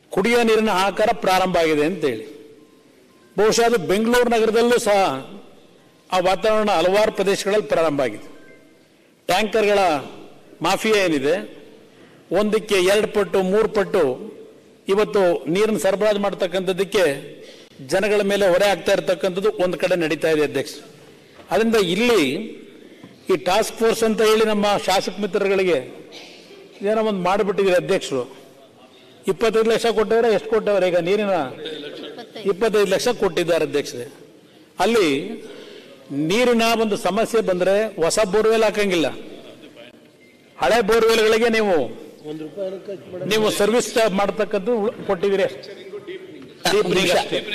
ಕುಡಿಯೋ ನೀರಿನ ಹಾಕಾರ ಪ್ರಾರಂಭ ಆಗಿದೆ ಅಂತೇಳಿ ಬಹುಶಃ ಅದು ಬೆಂಗಳೂರು ನಗರದಲ್ಲೂ ಸಹ ಆ ವಾತಾವರಣ ಹಲವಾರು ಪ್ರದೇಶಗಳಲ್ಲಿ ಪ್ರಾರಂಭ ಆಗಿದೆ ಟ್ಯಾಂಕರ್ಗಳ ಮಾಫಿಯಾ ಏನಿದೆ ಒಂದಕ್ಕೆ ಎರಡು ಪಟ್ಟು ಮೂರು ಪಟ್ಟು ಇವತ್ತು ನೀರನ್ನು ಸರಬರಾಜು ಮಾಡ್ತಕ್ಕಂಥದ್ದಕ್ಕೆ ಜನಗಳ ಮೇಲೆ ಹೊರೆ ಆಗ್ತಾ ಇರತಕ್ಕಂಥದ್ದು ಒಂದು ಕಡೆ ನಡೀತಾ ಇದೆ ಅಧ್ಯಕ್ಷ ಅದರಿಂದ ಇಲ್ಲಿ ಈ ಟಾಸ್ಕ್ ಫೋರ್ಸ್ ಅಂತ ಹೇಳಿ ನಮ್ಮ ಶಾಸಕ ಮಿತ್ರಗಳಿಗೆ ಏನೋ ಒಂದು ಮಾಡಿಬಿಟ್ಟಿದ್ದಾರೆ ಅಧ್ಯಕ್ಷರು ಇಪ್ಪತ್ತೈದು ಲಕ್ಷ ಕೊಟ್ಟವ್ರೆ ಎಷ್ಟು ಕೊಟ್ಟವ್ರೆ ಈಗ ನೀರಿನ ಇಪ್ಪತ್ತೈದು ಲಕ್ಷ ಕೊಟ್ಟಿದ್ದಾರೆ ಅಧ್ಯಕ್ಷರೇ ಅಲ್ಲಿ ನೀರಿನ ಒಂದು ಸಮಸ್ಯೆ ಬಂದರೆ ಹೊಸ ಬೋರ್ವೆಲ್ ಹಾಕಂಗಿಲ್ಲ ಹಳೆ ಬೋರ್ವೆಲ್ಗಳಿಗೆ ನೀವು ನೀವು ಸರ್ವಿಸ್ ಮಾಡ್ತಕ್ಕಂಥ ಕೊಟ್ಟಿದ್ದೀರಿ ಅಷ್ಟೇ. ಒಂದು ನಿಮಿಷ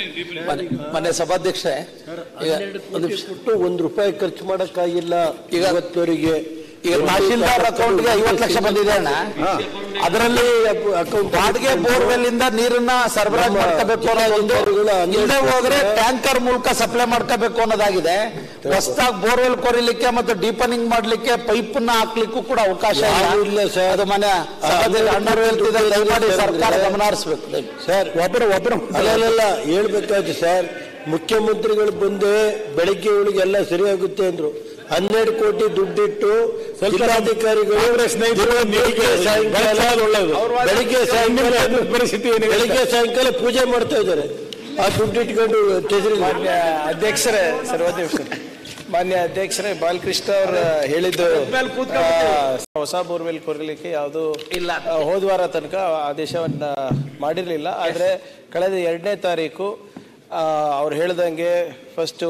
ಮನೆ ಸಭಾಧ್ಯಕ್ಷೆ ಈಗ ಒಂದು ನಿಮಿಷ ಕೊಟ್ಟು ಒಂದು ರೂಪಾಯಿ ಖರ್ಚು ಮಾಡಕ್ಕಾಗಿಲ್ಲ ಈಗ ಇವತ್ತವರಿಗೆ ಈಗ ತಹಶೀಲ್ದಾರ್ ಅಕೌಂಟ್ಗೆ ಐವತ್ತು ಲಕ್ಷ ಬಂದಿದೆ ಅಣ್ಣ ಅದರಲ್ಲಿ ಅಕೌಂಟ್ ಬಾಡಿಗೆ ಬೋರ್ವೆಲ್ ಇಂದ ನೀರನ್ನ ಸರಬರಾಜು ನಮ್ಮ ಮಾಡ್ಕೋಬೇಕು ಅನ್ನೋದೊಂದು ಜಿಲ್ಲಾಧಿಕಾರಿಗಳು ಹನ್ನೆರಡು ಇಲ್ಲದೆ ಹೋದ್ರೆ ಟ್ಯಾಂಕರ್ ಮೂಲಕ ಸಪ್ಲೈ ಮಾಡ್ಕೋಬೇಕು ಅನ್ನೋದಾಗಿದೆ ಹೊಸದಾಗಿ ಬೋರ್ವೆಲ್ ಕೊರಿಲಿಕ್ಕೆ ಮತ್ತು ಡೀಪನಿಂಗ್ ಮಾಡ್ಲಿಕ್ಕೆ ಪೈಪ್ ನ ಹಾಕ್ಲಿಕ್ಕೂ ಕೂಡ ಅವಕಾಶ ಯಾರು ಇಲ್ಲ ಸರ್. ಅದು ಮನೆ ಸಭಾಧ್ಯಕ್ಷ ಅಣ್ಣರು ಹೇಳ್ತಿದ್ದಾರೆ ದಯಮಾಡಿ ಸರ್ಕಾರ ಗಮನ ಹರಿಸ್ಬೇಕು ಸರ್ ಒಬ್ಬರು ಒಬ್ಬರು ಅಲ್ಲಲ್ಲ ಹೇಳ್ಬೇಕಾಯ್ತು ಸರ್ ಮುಖ್ಯಮಂತ್ರಿಗಳು ಬಂದು ಬೆಳಿಗ್ಗೆ ಒಳಗೆಲ್ಲ ಸರಿಯಾಗುತ್ತೆ ಅಂದ್ರು ಹನ್ನೆರಡು ಕೋಟಿ ದುಡ್ಡಿಟ್ಟು ಜಿಲ್ಲಾಧಿಕಾರಿಗಳು ಸ್ನೇಹಿತರು ಬೆಳಿಗ್ಗೆ ಸಾಯಂಕಾಲ ಒಳ್ಳೆಯದು ಬೆಳಿಗ್ಗೆ ಸಾಯಂಕಾಲ ಪರಿಸ್ಥಿತಿ ಏನಿದೆ ಬೆಳಿಗ್ಗೆ ಸಾಯಂಕಾಲ ಪೂಜೆ ಮಾಡ್ತಾ ಇದ್ದಾರೆ ಆ ದುಡ್ಡು ಇಟ್ಕೊಂಡು ಟ್ರೆಜರಿ ಮಾನ್ಯ ಅಧ್ಯಕ್ಷರೇ ಸರ್ವದೇವ್ ಮಾನ್ಯ ಅಧ್ಯಕ್ಷರೇ ಬಾಲಕೃಷ್ಣ ಅವರು ಹೇಳಿದ್ದು ಆ, ಹೊಸ ಬೋರ್ವೆಲ್ ಕೊರಲಿಕ್ಕೆ ಯಾವುದು ಇಲ್ಲ ಹೋದ್ವಾರ ತನಕ ಆದೇಶವನ್ನ ಮಾಡಿರಲಿಲ್ಲ ಆದರೆ ಕಳೆದ ಎರಡನೇ ತಾರೀಕು ಆ, ಅವ್ರು ಹೇಳ್ದಂಗೆ ಫಸ್ಟು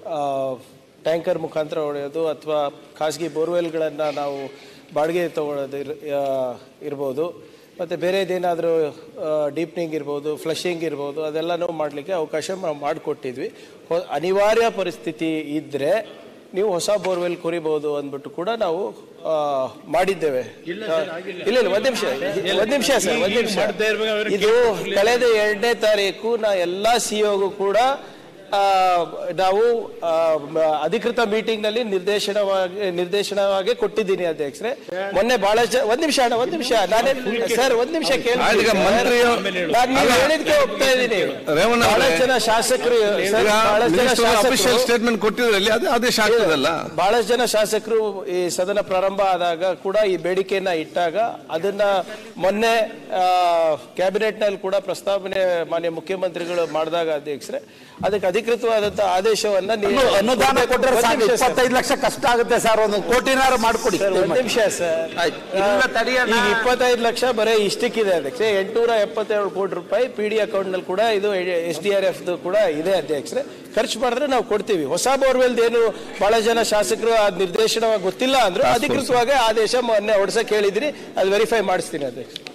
ಟ್ಯಾಂಕರ್ ಮುಖಾಂತರ ಹೊಡೆಯೋದು ಅಥವಾ ಖಾಸಗಿ ಬೋರ್ವೆಲ್ಗಳನ್ನು ನಾವು ಬಾಡಿಗೆ ತಗೊಳ್ಳೋದು ಇರ್ ಆ, ಇರ್ಬೋದು ಮತ್ತು ಬೇರೆದೇನಾದರೂ ಡೀಪ್ನಿಂಗ್ ಇರ್ಬೋದು ಫ್ಲಶಿಂಗ್ ಇರ್ಬೋದು ಅದೆಲ್ಲನೂ ಮಾಡಲಿಕ್ಕೆ ಅವಕಾಶ ನಾವು ಮಾಡಿಕೊಟ್ಟಿದ್ವಿ ಹೊ- ಅನಿವಾರ್ಯ ಪರಿಸ್ಥಿತಿ ಇದ್ದರೆ ನೀವು ಹೊಸ ಬೋರ್ವೆಲ್ ಕೊರಿಬಹುದು ಅಂದ್ಬಿಟ್ಟು ಕೂಡ ನಾವು ಆ, ಮಾಡಿದ್ದೇವೆ ಆ, ಇಲ್ಲ ಇಲ್ಲ ಒಂದು ನಿಮಿಷ ಒಂದು ನಿಮಿಷ ಸರ್ ಒಂದು ನಿಮಿಷ ಇದು ಕಳೆದ ಎರಡನೇ ತಾರೀಕು ನಾ ಎಲ್ಲ ಸಿಒಗೂ ಕೂಡ ಆ, ನಾವು ಆ, ಮ- ಅಧಿಕೃತ ಮೀಟಿಂಗ್ ನಲ್ಲಿ ನಿರ್ದೇಶನವಾಗಿ ನಿರ್ದೇಶನವಾಗಿ ಕೊಟ್ಟಿದ್ದೀನಿ ಅಧ್ಯಕ್ಷರೇ ಮೊನ್ನೆ ಬಹಳಷ್ಟು ಜನ ಒಂದ್ ನಿಮಿಷ ಅಣ್ಣ ಒಂದ್ ನಿಮಿಷ ನಾನೇ ಸರ್ ಒಂದ್ ನಿಮಿಷ ಕೇಳಿ ಈಗ ಮಂತ್ರಿ- ನಾನು ನೀವು ಹೇಳಿದ್ಕೆ ಹೋಗ್ತಾ ಇದ್ದೀನಿ ರೇವಣ್ಣ ಅವರೇ, ಬಹಳಷ್ಟು ಜನ ಶಾಸಕರು ಸರ್, ಬಹಳಷ್ಟು ಜನ ಅಫಿಷಿಯಲ್ ಶಾಸಕರು ಸ್ಟೇಟ್ಮೆಂಟ್ ಕೊಟ್ಟಿದ್ರಲ್ಲಿ ಅದು ಆದೇಶ ಆಗ್ತದಲ್ಲ ಬಹಳಷ್ಟು ಜನ ಶಾಸಕರು ಈ ಸದನ ಪ್ರಾರಂಭ ಆದಾಗ ಕೂಡ ಈ ಬೇಡಿಕೆಯನ್ನ ಇಟ್ಟಾಗ ಅದನ್ನ ಮೊನ್ನೆ ಕ್ಯಾಬಿನೆಟ್ ನಲ್ಲಿ ಕೂಡ ಪ್ರಸ್ತಾವನೆ ಮಾನ್ಯ ಮುಖ್ಯಮಂತ್ರಿಗಳು ಮಾಡಿದಾಗ ಅಧ್ಯಕ್ಷರೇ ಅದಕ್ಕೆ ಅಧಿಕೃತವಾದಂತಹ ಆದೇಶವನ್ನ ನೀವು ಅನು- ಅನುದಾನ ಕೊಟ್ಟರೆ ಒಂದ್ ಸಾಕು ನಿಮಿಷ ಸರ್. ಇಪ್ಪತ್ತೈದು ಲಕ್ಷ ಕಷ್ಟ ಆಗುತ್ತೆ ಸರ್ ಒಂದು ಕೋಟಿನಾರು ಮಾಡ್ಕೊಡಿ ಸರ್, ಒಂದ್ ನಿಮಿಷ ಸರ್ ಆಯ್ತು. ಇಲ್ಲ, ತಡಿಯೋಣ. ಈಗ ಇಪ್ಪತ್ತೈದು ಲಕ್ಷ ಬರೀ ಇಷ್ಟಕ್ಕಿದೆ ಅಧ್ಯಕ್ಷ ಎಂಟುನೂರ ಎಪ್ಪತ್ತೇಳು ಕೋಟಿ ರೂಪಾಯಿ ಪಿ ಡಿ ಅಕೌಂಟ್ ನಲ್ಲಿ ಕೂಡ ಇದು ಎಸ್ ಡಿ ಆರ್ ಎಫ್ ಕೂಡ ಇದೆ ಅಧ್ಯಕ್ಷರೇ ಖರ್ಚು ಮಾಡಿದ್ರೆ ನಾವು ಕೊಡ್ತೀವಿ ಹೊಸ ಬೋರ್ವೆಲ್ ಏನು ಬಹಳ ಜನ ಶಾಸಕರು ಆ ನಿರ್ದೇಶನವಾಗಿ ಗೊತ್ತಿಲ್ಲ ಅಂದ್ರು ಅಧಿಕೃತವಾಗಿ ಆದೇಶ ಮೊನ್ನೆ ಹೊಡ್ಸಕ್ ಹೇಳಿದ್ರಿ ಅದು ವೆರಿಫೈ ಮಾಡಿಸ್ತೀನಿ ಅಧ್ಯಕ್ಷ